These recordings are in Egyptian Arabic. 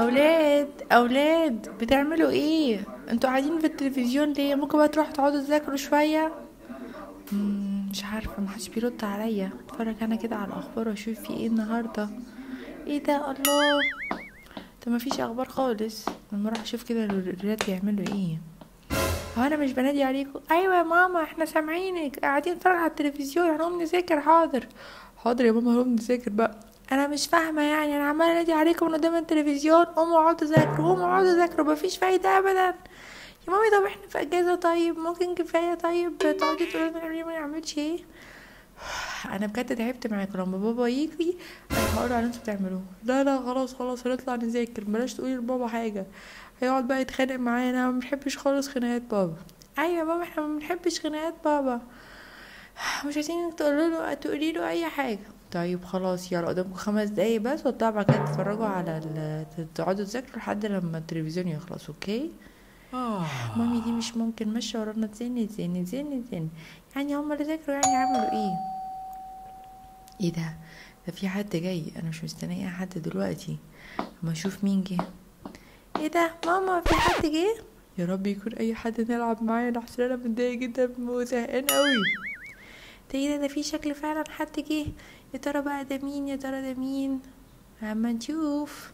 اولاد اولاد بتعملوا ايه انتوا قاعدين في التلفزيون ليه ممكن بقى تروحوا تقعدوا تذاكروا شويه مم، مش عارفه محدش بيرد عليا اتفرج انا كده على الاخبار واشوف في ايه النهارده ايه ده الله ده مفيش اخبار خالص لما اروح اشوف كده الولاد بيعملوا ايه هو انا مش بنادي عليكم ايوه يا ماما احنا سامعينك قاعدين نتفرج على التلفزيون هنقوم نذاكر حاضر حاضر يا ماما هنقوم نذاكر بقى انا مش فاهمه يعني انا عماله انادي عليكم من قدام التلفزيون قوموا اقعدوا ذاكروا قوموا اقعدوا ذاكروا مفيش فايده ابدا يا مامي طب احنا في اجازه طيب ممكن كفايه طيب تقعدي تقولي لنا ما نعملش ايه انا بجد تعبت معاكم لما بابا يجي انا هقول على اللي انتوا بتعملوه لا لا خلاص خلاص هنطلع نذاكر بلاش تقولي لبابا حاجه هيقعد بقى يتخانق معايا انا ما بنحبش خالص خناقات بابا ايوه يا بابا احنا ما بنحبش خناقات بابا مش عايزين تقولوا له تقولي له اي حاجه طيب خلاص يلا قدامكم خمس دقايق بس وطلعوا بعد كده تتفرجوا على ال... تقعدوا تذاكروا لحد لما التلفزيون يخلص اوكي مامي دي مش ممكن ماشيه ورانا تزن تزن تزن تزن يعني هما اللي ذاكروا يعني عملوا ايه ايه ده ده في حد جاي انا مش مستنيه حد دلوقتي اما اشوف مين جه ايه ده ماما في حد جه يا رب يكون اي حد نلعب معاه لحسن انا متضايق جدا وزهقان قوي ده ايه ده ده في شكل فعلا حد جه يا ترى بقى ده مين يا ترى ده مين اما نشوف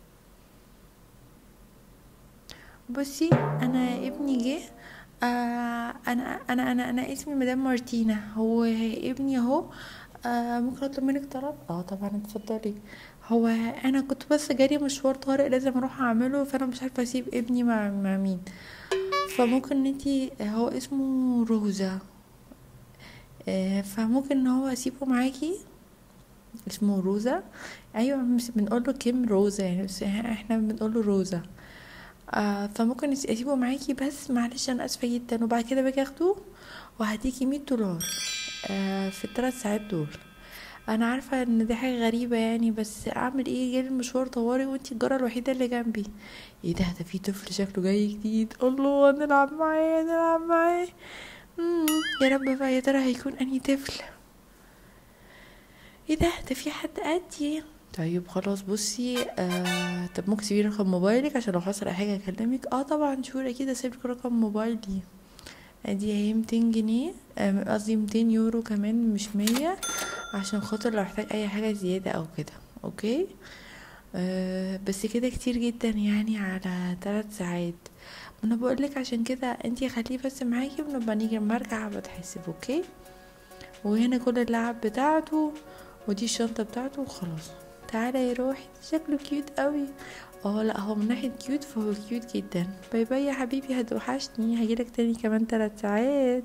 بصي انا ابني جه آه انا انا انا انا اسمي مدام مارتينا هو ابني اهو آه ممكن اطلب منك طلب اه طبعا اتفضلي هو انا كنت بس جاري مشوار طارئ لازم اروح اعمله فانا مش عارفه اسيب ابني مع مع مين فممكن ان انتي هو اسمه روزا آه فممكن ان هو اسيبه معاكي اسمه روزا ايوه مش بنقول له كيم روزا يعني بس احنا بنقول له روزا آه فممكن اسيبه معاكي بس معلش انا اسفه جدا وبعد كده باجي اخده وهديكي مية دولار آه في الثلاث ساعات دول انا عارفه ان دي حاجه غريبه يعني بس اعمل ايه جالي المشوار طوارئ وانتي الجاره الوحيده اللي جنبي ايه ده ده في طفل شكله جاي جديد الله نلعب معاه نلعب معاه مم، يا رب بقى يا ترى هيكون انهي طفل ايه ده ده في حد قدي طيب خلاص بصي آه طب ممكن تسيبي رقم موبايلك عشان لو حصل اي حاجه اكلمك اه طبعا شور اكيد اسيبلك رقم موبايلي ادي اهي ميتين جنيه آه، قصدي ميتين يورو كمان مش مية عشان خاطر لو احتاج اي حاجه زياده او كده اوكي آه بس كده كتير جدا يعني على ثلاث ساعات انا بقولك عشان كده انتي خليه بس معاكي ونبقى نيجي لما ارجع بتحسب اوكي وهنا كل اللعب بتاعته ودي الشنطه بتاعته وخلاص تعالى يا روحي شكله كيوت قوي اه لا هو من ناحيه كيوت فهو كيوت جدا باي باي يا حبيبي هتوحشني هجيلك تاني كمان ثلاث ساعات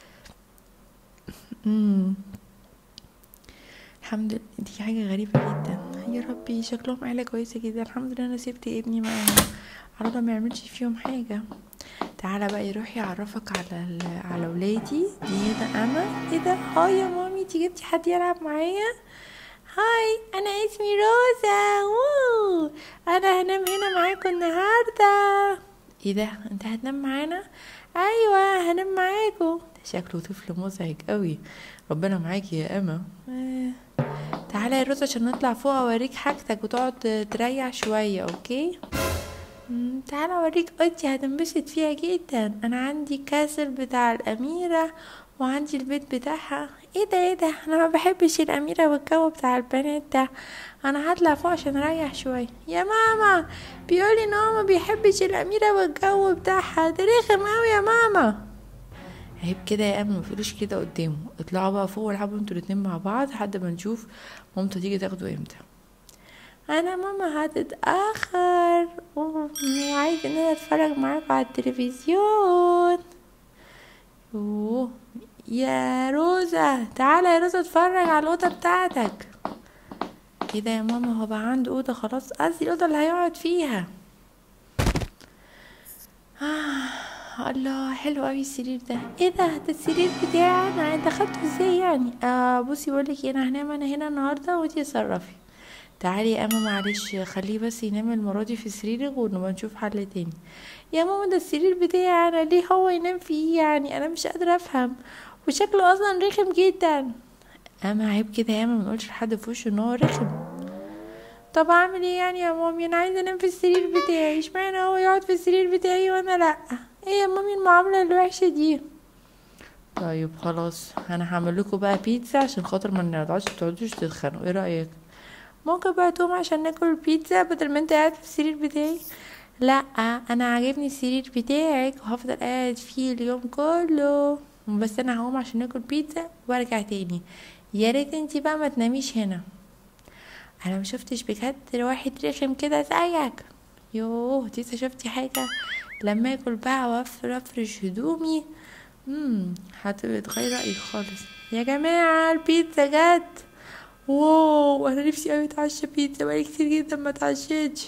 امم الحمد لله دي حاجة غريبة جدا يا ربي شكلهم عيلة كويسة جدا الحمد لله انا سبت ابني معاهم عرضة ما يعملش فيهم حاجة تعالى بقى يروح يعرفك على ال... على ولادي دي ده انا ايه ده اه يا مامي انتي جبتي حد يلعب معايا هاي انا اسمي روزا وو انا هنام هنا معاكم النهارده ايه ده انت هتنام معانا ايوه هنام معاكم شكله طفل مزعج قوي ربنا معاكي يا اما آه. تعالى يا روزا عشان نطلع فوق اوريك حاجتك وتقعد تريح شويه اوكي مم، تعالى اوريك اوضتي هتنبسط فيها جدا انا عندي كاسل بتاع الاميره وعندي البيت بتاعها ايه ده ايه ده انا ما بحبش الاميره والجو بتاع البنات ده انا هطلع فوق عشان اريح شويه يا ماما بيقولي ان هو ما بيحبش الاميره والجو بتاعها ده رخم قوي يا ماما عيب كده يا اما ما تقوليش كده قدامه اطلعوا بقى فوق والعبوا انتوا الاتنين مع بعض لحد ما نشوف مامته تيجي تاخده امتى انا ماما هتتاخر وعايز ان انا اتفرج معاكم على التلفزيون اوه يا روزا تعالى يا روزا اتفرج على الاوضه بتاعتك كده يا ماما هو بقى عنده اوضه خلاص قصدي الاوضه اللي هيقعد فيها آه الله حلو قوي السرير ده ايه ده ده السرير بتاعي انا انت خدته ازاي يعني آه بصي بقولك إيه، انا هنام انا هنا النهارده وانتي اتصرفي تعالي يا اما معلش خليه بس ينام المره دي في سريرك ونبقى نشوف حل تاني يا ماما ده السرير بتاعي انا ليه هو ينام فيه يعني انا مش قادره افهم وشكله اصلا رخم جدا اما عيب كده يا اما منقولش لحد في وشه ان هو رخم طب اعمل ايه يعني يا مامي انا عايزه انام في السرير بتاعي اشمعنى هو يقعد في السرير بتاعي وانا لا ايه يا مامي المعامله الوحشه دي طيب خلاص انا هعمل لكم بقى بيتزا عشان خاطر ما نقعدش تقعدوش تتخانقوا ايه رايك ممكن بقى تقوم عشان ناكل بيتزا بدل ما انت قاعد في السرير بتاعي لا انا عاجبني السرير بتاعك وهفضل قاعد فيه اليوم كله بس انا هقوم عشان ناكل بيتزا وارجع تاني يا ريت انتي بقى ما تناميش هنا انا ما شفتش بجد واحد رخم كده زيك يوه لسه شفتي حاجه لما اكل بقى وافر افرش هدومي امم هتبقى تغير رايي خالص يا جماعه البيتزا جت واو انا نفسي قوي اتعشى بيتزا بقالي كتير جدا ما اتعشيتش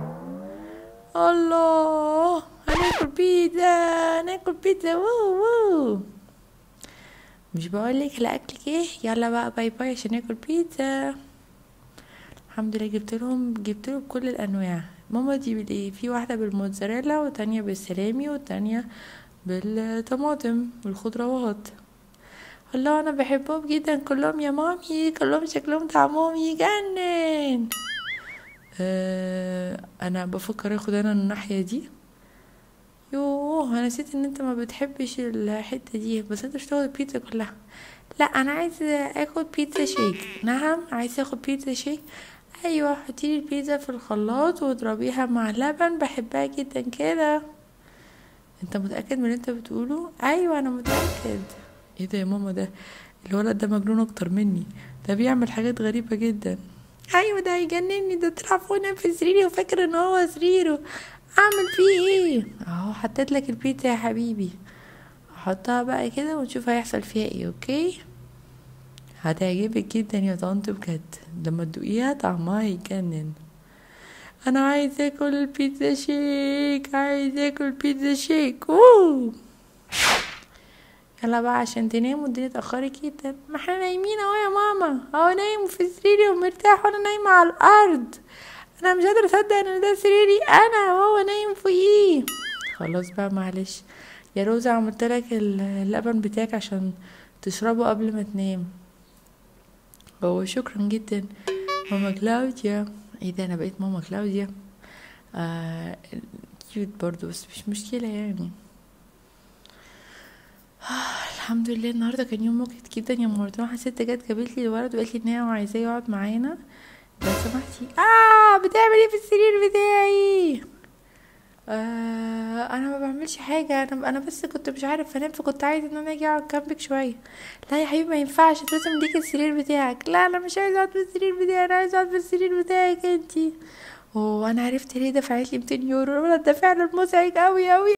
الله هناكل بيتزا ناكل بيتزا واو واو مش بقولك لاكلك ايه يلا بقى باي باي عشان ناكل بيتزا الحمد لله جبت لهم جبت لهم كل الانواع ماما دي بالايه في واحده بالموتزاريلا وتانية بالسلامي والتانية بالطماطم والخضروات الله انا بحبهم جدا كلهم يا مامي كلهم شكلهم طعمهم يجنن آه انا بفكر اخد انا الناحيه دي يوه انا نسيت ان انت ما بتحبش الحته دي بس انت مش تاخد البيتزا كلها لا انا عايزه اخد بيتزا شيك نعم عايزه اخد بيتزا شيك ايوه حطيلي البيتزا في الخلاط واضربيها مع لبن بحبها جدا كده انت متاكد من اللي انت بتقوله ايوه انا متاكد ايه ده يا ماما ده الولد ده مجنون اكتر مني ده بيعمل حاجات غريبه جدا ايوه ده هيجنني ده طلع فوق في سريري وفاكر ان هو سريره اعمل فيه ايه اهو حطيت لك البيتزا يا حبيبي احطها بقى كده ونشوف هيحصل فيها ايه اوكي هتعجبك جدا يا طنط بجد لما تدوقيها طعمها يجنن انا عايز اكل البيتزا شيك عايز اكل بيتزا شيك اوه يلا بقى عشان تنام والدنيا اتأخرت جدا ما احنا نايمين اهو يا ماما اهو نايم في سريري ومرتاح وانا نايمة على الارض انا مش قادرة اصدق ان ده سريري انا وهو نايم فوقيه خلاص بقى معلش يا روزة عملتلك اللبن بتاعك عشان تشربه قبل ما تنام هو شكرا جدا ماما كلاوديا ايه ده انا بقيت ماما كلاوديا آه كيوت برضو بس مش مشكلة يعني آه الحمد لله النهارده كان يوم مجهد جدا يا مرتوحة ست جت جابت لي الولد وقالت لي ان هي عايزاه يقعد معانا لو سمحتي اه بتعمل ايه في السرير بتاعي آه انا ما بعملش حاجه انا انا بس كنت مش عارف انام فكنت عايز ان انا اجي اقعد جنبك شويه لا يا حبيبي ما ينفعش لازم ليك السرير بتاعك لا انا مش عايزه اقعد في السرير بتاعي انا عايزه اقعد في السرير بتاعك انتي وانا عرفت ليه دفعت لي 200 يورو الولد ده فعلا مزعج قوي قوي